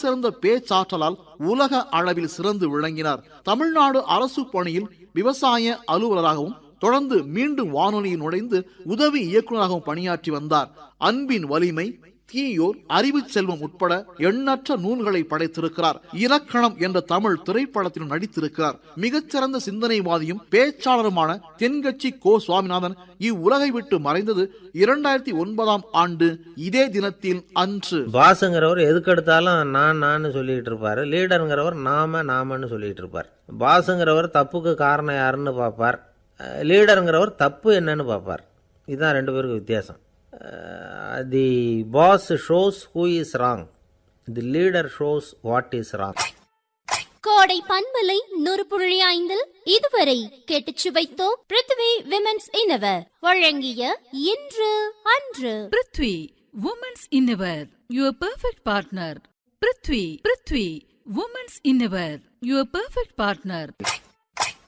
தலைசிறந்த பேச்சாற்றலால் உலக அளவில் சிறந்து விளங்கினார் தமிழ்நாடு அரசு பணியில் விவசாய அலுவலராகவும் தொடர்ந்து மீண்டும் வானொலியில் நுழைந்து உதவி இயக்குநராகவும் பணியாற்றி வந்தார் அன்பின் வலிமை தீயோர் அறிவு செல்வம் உட்பட எண்ணற்ற நூல்களை படைத்திருக்கிறார் இலக்கணம் என்ற தமிழ் திரைப்படத்திலும் நடித்திருக்கிறார் மிகச்சிறந்த சிந்தனைவாதியும் பேச்சாளருமான தென்கட்சி கோ சுவாமிநாதன் இவ்வுலகை விட்டு மறைந்தது இரண்டாயிரத்தி ஒன்பதாம் ஆண்டு இதே தினத்தில் அன்று பாஸுங்கிறவர் எதுக்கெடுத்தாலும் நான் நான் சொல்லிட்டு இருப்பார் லீடருங்கிறவர் நாம நாமன்னு சொல்லிட்டு இருப்பார் பாஸுங்கிறவர் தப்புக்கு காரணம் யாருன்னு பார்ப்பார் அஹ் லீடருங்கிறவர் தப்பு என்னன்னு பார்ப்பார் இதுதான் ரெண்டு பேருக்கு வித்தியாசம் the boss shows who is wrong the leader shows what is wrong Kodai பண்பலை நூறு புள்ளி ஐந்தில் இதுவரை கேட்டுச் சுவைத்தோம் பிருத்வி விமென்ஸ் இனவர் வழங்கிய இன்று அன்று prithvi women's innerwear your perfect partner prithvi prithvi women's innerwear your perfect partner